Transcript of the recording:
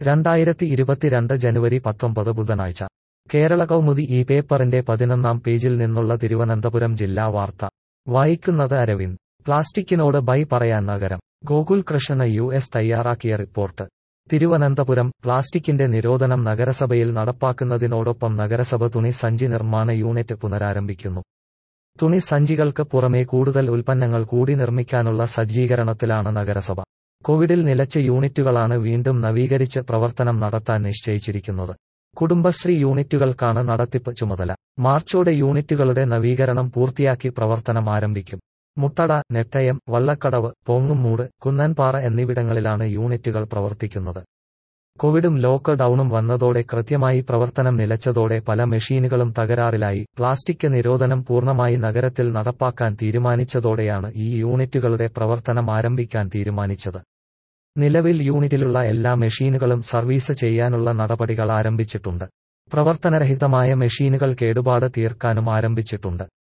രണ്ടായിരത്തി ഇരുപത്തിരണ്ട് ജനുവരി പത്തൊമ്പത് ബുധനാഴ്ച കേരള കൗമുദി ഈ പേപ്പറിന്റെ പതിനൊന്നാം പേജിൽ നിന്നുള്ള തിരുവനന്തപുരം ജില്ലാ വാർത്ത വായിക്കുന്നത് അരവിന്ദ് പ്ലാസ്റ്റിക്കിനോട് ബൈ പറയാൻ നഗരം ഗോകുൽ കൃഷ്ണ യു എസ് തയ്യാറാക്കിയ റിപ്പോർട്ട് തിരുവനന്തപുരം പ്ലാസ്റ്റിക്കിന്റെ നിരോധനം നഗരസഭയിൽ നടപ്പാക്കുന്നതിനോടൊപ്പം നഗരസഭ തുണി സഞ്ചി നിർമ്മാണ യൂണിറ്റ് പുനരാരംഭിക്കുന്നു തുണി സഞ്ചികൾക്ക് പുറമെ കൂടുതൽ ഉൽപ്പന്നങ്ങൾ കൂടി നിർമ്മിക്കാനുള്ള സജ്ജീകരണത്തിലാണ് നഗരസഭ കോവിഡിൽ നിലച്ച യൂണിറ്റുകളാണ് വീണ്ടും നവീകരിച്ച് പ്രവർത്തനം നടത്താൻ നിശ്ചയിച്ചിരിക്കുന്നത് കുടുംബശ്രീ യൂണിറ്റുകൾക്കാണ് നടത്തിപ്പ് ചുമതല മാർച്ചോടെ യൂണിറ്റുകളുടെ നവീകരണം പൂർത്തിയാക്കി പ്രവർത്തനം ആരംഭിക്കും മുട്ടട നെട്ടയം വള്ളക്കടവ് പോങ്ങുമൂട് കുന്നൻപാറ എന്നിവിടങ്ങളിലാണ് യൂണിറ്റുകൾ പ്രവർത്തിക്കുന്നത് കോവിഡും ലോക്ക് ഡൌണും വന്നതോടെ കൃത്യമായി പ്രവർത്തനം നിലച്ചതോടെ പല മെഷീനുകളും തകരാറിലായി പ്ലാസ്റ്റിക് നിരോധനം പൂർണ്ണമായി നഗരത്തിൽ നടപ്പാക്കാൻ തീരുമാനിച്ചതോടെയാണ് ഈ യൂണിറ്റുകളുടെ പ്രവർത്തനം ആരംഭിക്കാൻ തീരുമാനിച്ചത് നിലവിൽ യൂണിറ്റിലുള്ള എല്ലാ മെഷീനുകളും സർവീസ് ചെയ്യാനുള്ള നടപടികൾ ആരംഭിച്ചിട്ടുണ്ട് പ്രവർത്തനരഹിതമായ മെഷീനുകൾ കേടുപാട് തീർക്കാനും ആരംഭിച്ചിട്ടുണ്ട്